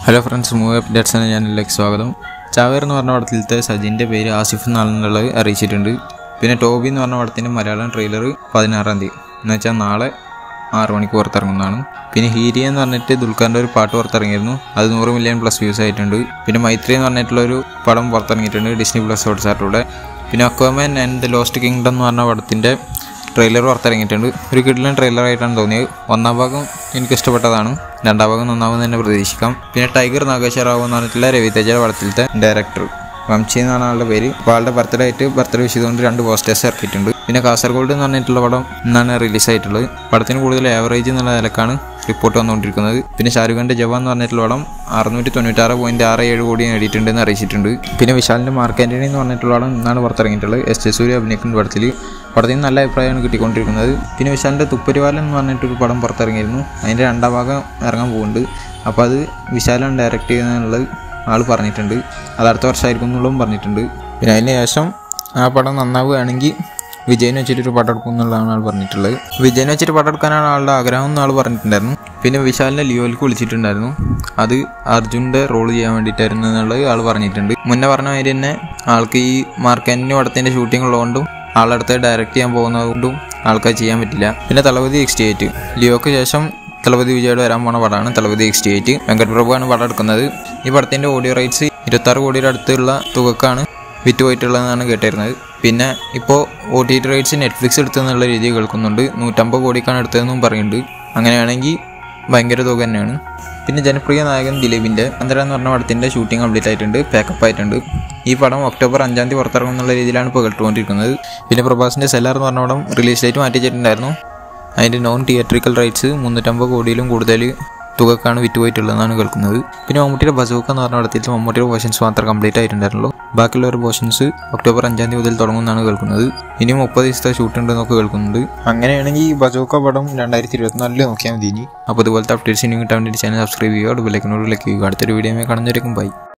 hello friends movie updates എന്ന ചാനലിലേക്ക് സ്വാഗതം ചാവേർ എന്ന് പറഞ്ഞ പടത്തിലത്തെ സജിൻ്റെ പേര് ആസിഫ് എന്നാണെന്നുള്ളത് അറിയിച്ചിട്ടുണ്ട് പിന്നെ ടോബി എന്ന് പറഞ്ഞ പടത്തിൻ്റെ മലയാളം ട്രെയിലർ പതിനാറാം തീയതി എന്ന് വെച്ചാൽ നാളെ ആറ് മണിക്ക് പുറത്തിറങ്ങുന്നതാണ് പിന്നെ ഹീരിയ എന്ന് പറഞ്ഞിട്ട് ദുൽഖറിൻ്റെ ഒരു പാട്ട് പുറത്തിറങ്ങിയിരുന്നു അത് നൂറ് മില്യൺ പ്ലസ് വ്യൂസ് ആയിട്ടുണ്ട് പിന്നെ മൈത്രി എന്ന് പറഞ്ഞിട്ടുള്ള ഒരു പടം പുറത്തിറങ്ങിയിട്ടുണ്ട് ഡിസ്നി പ്ലസ് ഹോട്ട്സ്റ്റാറിലൂടെ പിന്നെ Aquaman and the lost kingdom എന്ന് പറഞ്ഞ പടത്തിൻ്റെ ട്രെയിലർ പുറത്തിറങ്ങിയിട്ടുണ്ട് ഒരു കിഡിലും ട്രെയിലർ ആയിട്ടാണ് തോന്നിയത് ഒന്നാം ഭാഗം എനിക്ക് ഇഷ്ടപ്പെട്ടതാണ് രണ്ടാം ഭാഗം നന്നാവും തന്നെ പ്രതീക്ഷിക്കാം പിന്നെ ടൈഗർ നാഗേശ്വര റാവു എന്ന് പറഞ്ഞിട്ടുള്ള രവിതേജയുടെ പടത്തിലത്തെ ഡയറക്ടർ വംശി എന്നാണ് ആളുടെ പേര് അപ്പോൾ ആളുടെ ബർത്ത്ഡേ ആയിട്ട് ബർത്ത്ഡേ വിഷ് ചെയ്തുകൊണ്ട് രണ്ട് പോസ്റ്റേഴ്സ് ഇറക്കിയിട്ടുണ്ട് പിന്നെ കാസർഗോഡ് എന്ന് പറഞ്ഞിട്ടുള്ള പടം ഇന്നാണ് റിലീസ് ആയിട്ടുള്ളത് പടത്തിന് കൂടുതൽ ആവറേജ് എന്നുള്ള നിലക്കാണ് റിപ്പോർട്ട് വന്നുകൊണ്ടിരിക്കുന്നത് പിന്നെ ഷാരൂഖ് ഖാൻ്റെ ജവാൻ എന്ന് പറഞ്ഞിട്ടുള്ള പടം അറുന്നൂറ്റി തൊണ്ണൂറ്റാറ് പോയിന്റ് ആറ് ഏഴ് കോടി നേടിയിട്ടുണ്ടെന്ന് അറിയിച്ചിട്ടുണ്ട് പിന്നെ വിശാലിൻ്റെ മാർക്ക് ആൻ്റണി എന്ന് പറഞ്ഞിട്ടുള്ള പടം ഇന്നാണ് പുറത്തിറങ്ങിയിട്ടുള്ളത് എസ് ജെ സൂര്യ അഭിനയിക്കുന്ന പടത്തിൽ പടത്തിന് നല്ല അഭിപ്രായമാണ് കിട്ടിക്കൊണ്ടിരിക്കുന്നത് പിന്നെ വിശാലിൻ്റെ തുപ്പരിവാലൻ എന്ന് പറഞ്ഞിട്ടൊരു പടം പുറത്തിറങ്ങിയിരുന്നു അതിൻ്റെ രണ്ടാം ഭാഗം ഇറങ്ങാൻ പോകുന്നുണ്ട് അപ്പോൾ അത് വിശാലാണ് ഡയറക്റ്റ് ചെയ്യുന്നതിനുള്ളത് ആൾ പറഞ്ഞിട്ടുണ്ട് അത് അടുത്ത വർഷമായിരിക്കും എന്നുള്ളതും പറഞ്ഞിട്ടുണ്ട് പിന്നെ അതിന് ശേഷം ആ പടം നന്നാവുകയാണെങ്കിൽ വിജയനെ വെച്ചിട്ടൊരു പടം എടുക്കും എന്നുള്ളതാണ് ആൾ പറഞ്ഞിട്ടുള്ളത് വിജയനെ വെച്ചിട്ട് പടം എടുക്കാനാണ് ആളുടെ ആഗ്രഹം എന്ന് ആൾ പറഞ്ഞിട്ടുണ്ടായിരുന്നു പിന്നെ വിശാലിനെ ലിയോയിലേക്ക് വിളിച്ചിട്ടുണ്ടായിരുന്നു അത് അർജുൻ്റെ റോൾ ചെയ്യാൻ വേണ്ടിയിട്ടായിരുന്നു എന്നുള്ളത് ആൾ പറഞ്ഞിട്ടുണ്ട് മുന്നേ പറഞ്ഞ മാതിരി തന്നെ ആൾക്ക് ഈ മാർക്കാനിൻ്റെ പടത്തിൻ്റെ ഷൂട്ടിംഗ് ഉള്ളതുകൊണ്ടും ആളടുത്ത് ഡയറക്റ്റ് ചെയ്യാൻ പോകുന്നതുകൊണ്ടും ആൾക്കത് ചെയ്യാൻ പറ്റില്ല പിന്നെ തളപതി എക്സ്റ്റി എയ്റ്റ് ലിയോക്ക് ശേഷം തളപതി വിജയുടെ വരാൻ പോണ പടമാണ് തളപതി എക്സ്റ്റി എയ്റ്റ് വെങ്കട് പ്രഭുവാണ് പടം എടുക്കുന്നത് ഈ പടത്തിൻ്റെ ഓഡിയോ റൈറ്റ്സ് ഇരുപത്താറ് കോടിയുടെ അടുത്തുള്ള തുകക്കാണ് വിറ്റ് പോയിട്ടുള്ളതെന്നാണ് കേട്ടിരുന്നത് പിന്നെ ഇപ്പോൾ O T T rights Netflix എടുത്തെന്നുള്ള രീതി കേൾക്കുന്നുണ്ട് നൂറ്റമ്പത് കോടിക്കാണ് എടുത്തതെന്നും പറയുന്നുണ്ട് അങ്ങനെയാണെങ്കിൽ ഭയങ്കര തുക തന്നെയാണ് പിന്നെ ജനപ്രിയ നായകൻ ദിലീപിൻ്റെ അന്തര എന്ന് പറഞ്ഞ പടത്തിൻ്റെ ഷൂട്ടിംഗ് കംപ്ലീറ്റ് ആയിട്ടുണ്ട് പാക്കപ്പ് ആയിട്ടുണ്ട് ഈ പടം ഒക്ടോബർ അഞ്ചാം തീയതി പുറത്തിറങ്ങും എന്നുള്ള രീതിയിലാണ് ഇപ്പോൾ കേട്ടുകൊണ്ടിരിക്കുന്നത് പിന്നെ പ്രഭാസിൻ്റെ സെല്ലാർ എന്ന് പറഞ്ഞ പടം റിലീസ് ഡേറ്റ് മാറ്റിച്ചിട്ടുണ്ടായിരുന്നു അതിൻ്റെ നോൺ തിയേറ്ററിക്കൽ റൈറ്റ്സ് മുന്നൂറ്റമ്പത് കോടിയിലും കൂടുതൽ തുകക്കാണ് വിറ്റുപോയിട്ടുള്ളതെന്നാണ് കേൾക്കുന്നത് പിന്നെ മമ്മൂട്ടിയുടെ ബസോക്ക എന്ന് പറഞ്ഞ പടത്തിൽ മമ്മൂട്ടിയുടെ പോർഷൻസ് മാത്രം കംപ്ലീറ്റ് ആയിട്ടുണ്ടായിരുന്നുള്ളൂ ബാക്കിയുള്ള ഒരു പോർഷൻസ് ഒക്ടോബർ അഞ്ചാം തീയതി മുതൽ തുടങ്ങുമെന്നാണ് കേൾക്കുന്നത് ഇനി മുപ്പത് ദിവസത്തെ ഷൂട്ട് ഉണ്ടെന്നൊക്കെ കേൾക്കുന്നുണ്ട് അങ്ങനെയാണെങ്കിൽ ഈ ബസോക്ക പടം രണ്ടായിരത്തി ഇരുപത്തിനാലിൽ നോക്കിയാൽ മതി ഇനി അപ്പോൾ ഇതുപോലത്തെ അപ്ഡേറ്റ്സ് ഇനി കിട്ടാൻ വേണ്ടി ചാനൽ സബ്സ്ക്രൈബ് ചെയ്യുക ബെല്ലൈക്കനോട് ലൈക്ക് ചെയ്യുക അടുത്തൊരു വീഡിയോ കാണുന്നവരേക്കും ബൈ